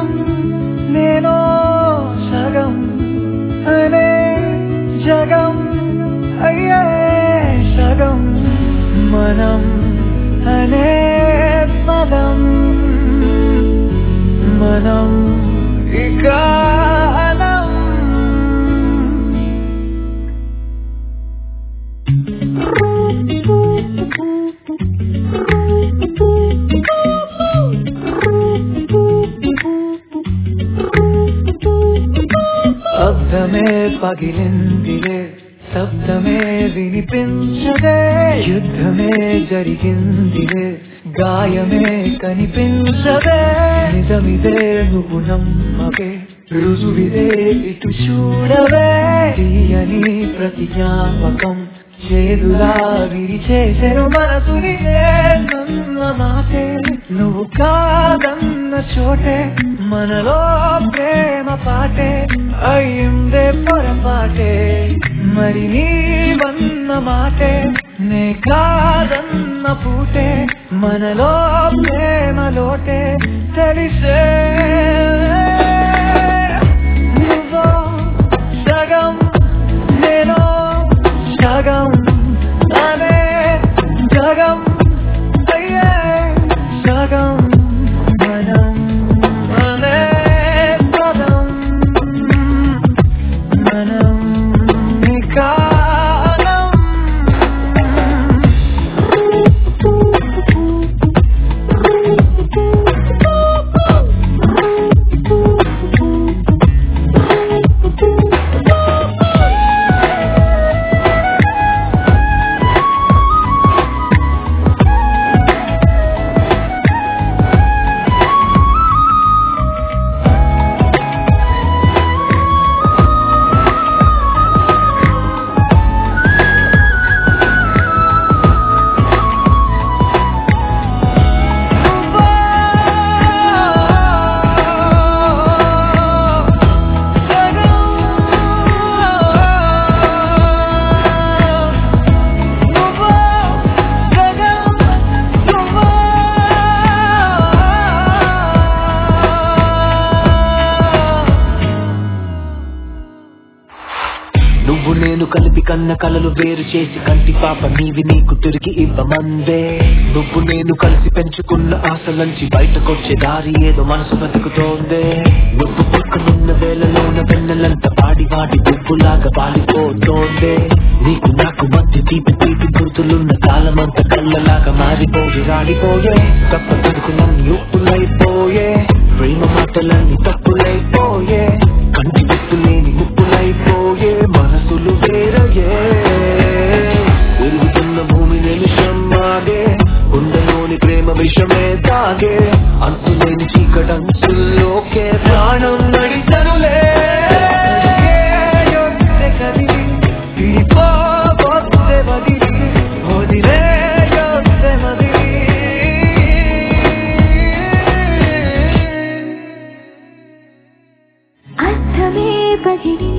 సగం నేను సగం అనే జగం అయ్యే సగం మనం అనే పదం మనం ఇక అనం. అర్థమే పగిలిందిలే శబ్దమే వినిపించదే యుద్ధమే జరిగిందిలే గాయమే కనిపించదే నిజమిదే నువ్వు నమ్మవే రుజువిదే ఇటు చూడవే తీయని ప్రతి జ్ఞాపకం చేదులా విరిచేసెను మనసుని నన్న మాటే నువ్వు కాదన్న చోటే మనలో ప్రేమ పాటే అయ్యిందే పొరపాటే మరి నీవన్న మాటే నే కాదన్న పూటే మనలో ప్రేమ లోటే తెలిసే నువ్వో సగం నేను సగం అనే జగం అయ్యే సగం మనం అనే పదం మనం కాలం నువ్వు నేను కలిపి కన్న కలలు వేరు చేసి కంటి పాప నీవి నీకు తిరిగి ఇవ్వమందే నువ్వు నేను కలిసి పెంచుకున్న ఆశలంచి బయటకొచ్చే దారి ఏదో మనసు బతుకుతోందే నువ్వు పక్కనున్న వేళలోన వెన్నెలంత పాడి వాడి దుబ్బులాగా పాలిపోతోందే నీకు నాకు మధ్య తీపి తీపి గుర్తులున్న కాలమంత కళ్ళలాగా మారిపోయి రాడిపోయే తప్ప తడుకులన్నీ ఉప్పులైపోయే ప్రేమ మాటలన్నీ తప్పులైపోయే కంటి గుర్తు లేని ముప్పులైపోయే మనసులు వేరయే తిరుగుతున్న భూమి నిమిషం ఆగే గుండెలోని ప్రేమ విషమే దాగే అంతులేని చీకటంచుల్లోకే ప్రాణం నడిచనులే యొద్దె కదిలి విడిపోబొద్దె వదిలి వదిలే యొద్దె మదిలి అర్థమే పగిలి